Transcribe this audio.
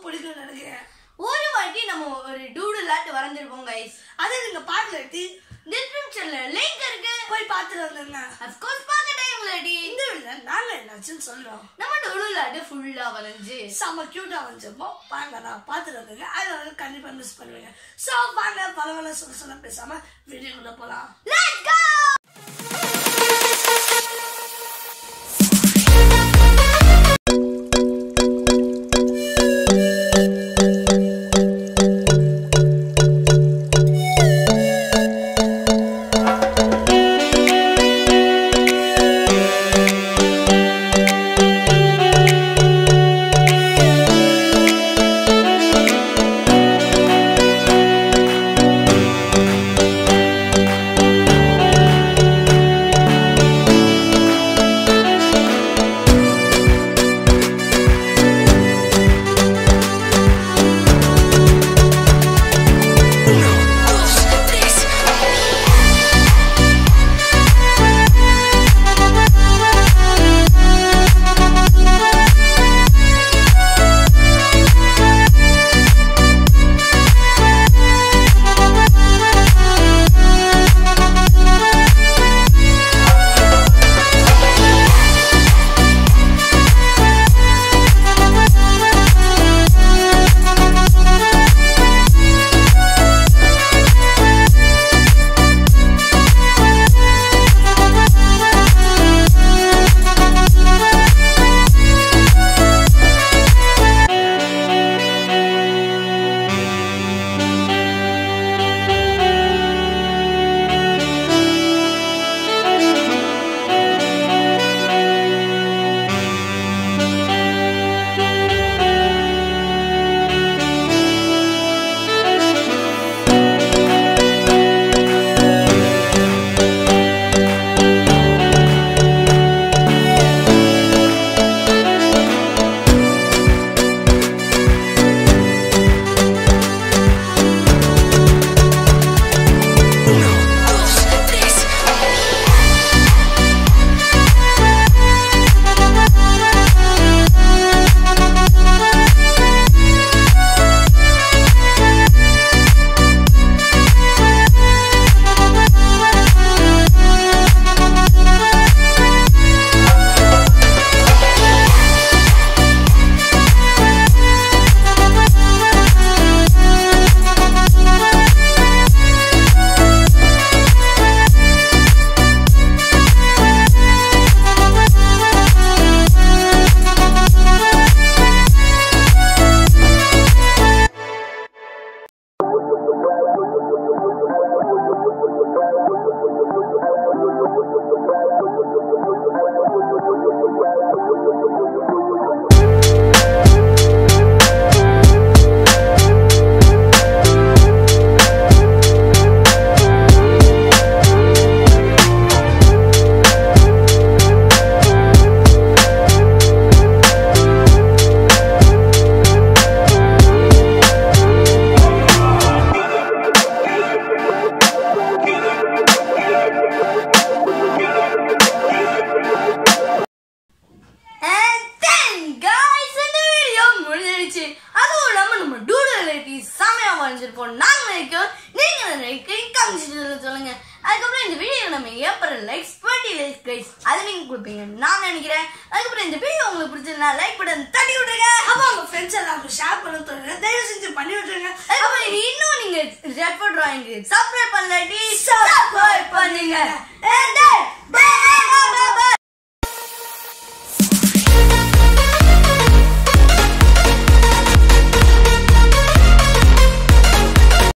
பிடிக்கும்னு நினைக்கிறேன் ஒரு வாட்டி நம்ம ஒரு டூடுலாட்டு வரைஞ்சிருப்போம் கைஸ் அதை நீங்க பார்க்கல டி டிஸ்கிரிப்ஷன்ல லிங்க் இருக்கு போய் பார்த்துட்டு வந்துருங்க அஃப்கோர்ஸ் பார்க்க டைம் இல்லடி இந்த வீடியோ நாங்க என்னாச்சுன்னு சொல்றோம் நம்ம டூடுலாட்டு ஃபுல்லா வரைஞ்சு செம்ம கியூட்டா வந்துருப்போம் வாங்க நான் பார்த்துட்டு வந்துருங்க அதை வந்து கண்டிப்பா மிஸ் பண்ணுவீங்க ஸோ வாங்க பல பல சொல்ல சொல்ல பேசாம வீடியோக்குள்ள போலாம் let's go And then guys இந்த வீடியோ முடிஞ்சிருச்சு அதுவும் இல்லாம நம்ம டூடலிட்டி செமையா வரைஞ்சிருப்போம் நாங்க நினைக்கிறோம் நீங்க நினைக்கிறீங்க கமெண்ட் சொல்லுங்க அதுக்கப்புறம் இந்த வீடியோ நம்ம April likes twenty likes guys அது நீங்க கொடுப்பீங்க நான் நினைக்கிறேன் அதுக்கப்புறம் இந்த வீடியோ உங்களுக்கு பிடிச்சிருந்தா லைக் பட்டன் தட்டி விட்டுருங்க அப்போ உங்க ஃப்ரெண்ட்ஸ் எல்லாருக்கும் ஷேர் பண்ண தோணுங்க தயவு செஞ்சு பண்ணி விட்டுருங்க அதுக்கப்புறம் இன்னும் நீங்க ரெட் டிராயிங் சப்ஸ்கிரைப் பண்ணலாட்டி சப்ஸ்கிரைப் பண்ணுங்க And then